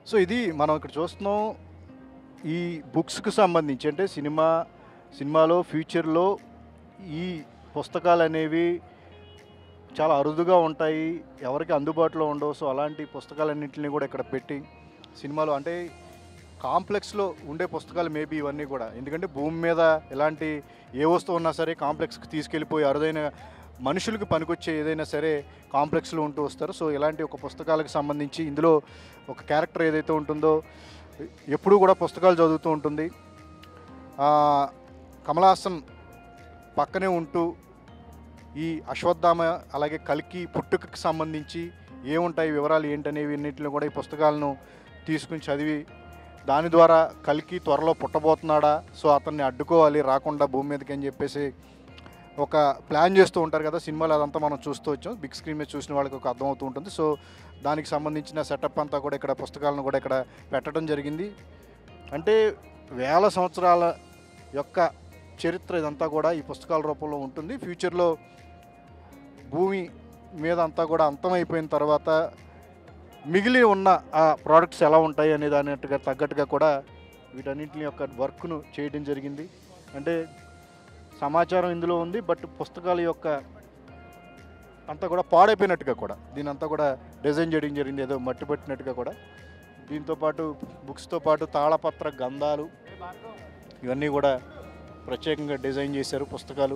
so ఇది మనం ఇక్కడ చూస్తున్నాం ఈ బుక్స్కి సంబంధించి అంటే సినిమా సినిమాలో ఫ్యూచర్లో ఈ పుస్తకాలు అనేవి చాలా అరుదుగా ఉంటాయి ఎవరికి అందుబాటులో ఉండవు సో అలాంటి పుస్తకాలన్నింటినీ కూడా ఇక్కడ పెట్టి సినిమాలో అంటే కాంప్లెక్స్లో ఉండే పుస్తకాలు మేబీ ఇవన్నీ కూడా ఎందుకంటే భూమి మీద ఎలాంటి ఏ వస్తువు ఉన్నా సరే కాంప్లెక్స్కి తీసుకెళ్ళిపోయి అరుదైన మనుషులకు పనికొచ్చే ఏదైనా సరే కాంప్లెక్స్లో ఉంటూ వస్తారు సో ఇలాంటి ఒక పుస్తకాలకు సంబంధించి ఇందులో ఒక క్యారెక్టర్ ఏదైతే ఉంటుందో ఎప్పుడూ కూడా పుస్తకాలు చదువుతూ ఉంటుంది ఆ, కమల్ హాసన్ పక్కనే ఉంటూ ఈ అశ్వత్థామ అలాగే కల్కి పుట్టుకకి సంబంధించి ఏముంటాయి వివరాలు ఏంటనేవి అన్నింటిని కూడా ఈ పుస్తకాలను తీసుకుని చదివి దాని ద్వారా కల్కి త్వరలో పుట్టబోతున్నాడా సో అతన్ని అడ్డుకోవాలి రాకుండా భూమి మీదకి అని చెప్పేసి ఒక ప్లాన్ చేస్తూ ఉంటారు కదా సినిమాలో అదంతా మనం చూస్తూ వచ్చాం బిగ్ స్క్రీన్ మీద చూసిన వాళ్ళకి ఒక అర్థమవుతూ ఉంటుంది సో దానికి సంబంధించిన సెటప్ అంతా కూడా ఇక్కడ పుస్తకాలను కూడా ఇక్కడ పెట్టడం జరిగింది అంటే వేల సంవత్సరాల యొక్క చరిత్ర ఇదంతా కూడా ఈ పుస్తకాల రూపంలో ఉంటుంది ఫ్యూచర్లో భూమి మీద అంతా కూడా అంతమైపోయిన తర్వాత మిగిలి ఉన్న ఆ ప్రోడక్ట్స్ ఎలా ఉంటాయి అనే దానిట్టుగా తగ్గట్టుగా కూడా వీటన్నింటి యొక్క వర్క్ను చేయడం జరిగింది అంటే సమాచారం ఇందులో ఉంది బట్ పుస్తకాల యొక్క అంతా కూడా పాడైపోయినట్టుగా కూడా దీని అంతా కూడా డిజైన్ చేయడం జరిగింది ఏదో మట్టి పట్టినట్టుగా కూడా దీంతో పాటు బుక్స్తో పాటు తాళపత్ర గంధాలు ఇవన్నీ కూడా ప్రత్యేకంగా డిజైన్ చేశారు పుస్తకాలు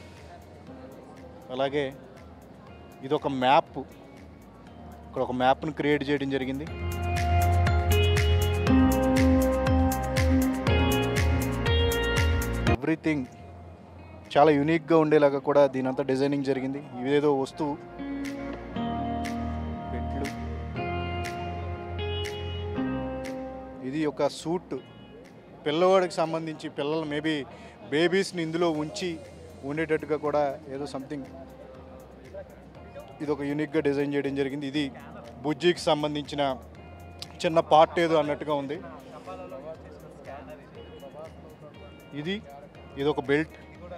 అలాగే ఇది ఒక మ్యాప్ ఇక్కడ ఒక మ్యాప్ను క్రియేట్ చేయడం జరిగింది ఎవ్రీథింగ్ చాలా యూనిక్గా ఉండేలాగా కూడా దీని అంతా డిజైనింగ్ జరిగింది ఇదేదో వస్తువు పెట్లు ఇది ఒక సూట్ పిల్లవాడికి సంబంధించి పిల్లలు మేబీ బేబీస్ని ఇందులో ఉంచి ఉండేటట్టుగా కూడా ఏదో సంథింగ్ ఇది ఒక యూనిక్గా డిజైన్ చేయడం జరిగింది ఇది బుజ్జికి సంబంధించిన చిన్న పార్ట్ ఏదో అన్నట్టుగా ఉంది ఇది ఇది ఒక బెల్ట్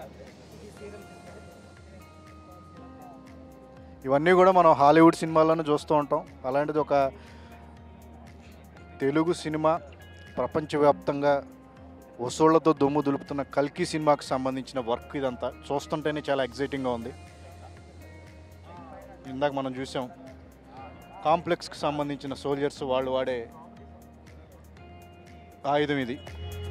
ఇవన్నీ కూడా మనం హాలీవుడ్ సినిమాల్లోనే చూస్తూ ఉంటాం అలాంటిది ఒక తెలుగు సినిమా ప్రపంచవ్యాప్తంగా వసూళ్లతో దుమ్ము దులుపుతున్న కల్కి సినిమాకి సంబంధించిన వర్క్ ఇదంతా చూస్తుంటేనే చాలా ఎగ్జైటింగ్గా ఉంది ఇందాక మనం చూసాం కాంప్లెక్స్కి సంబంధించిన సోల్జర్స్ వాళ్ళు వాడే ఆయుధం ఇది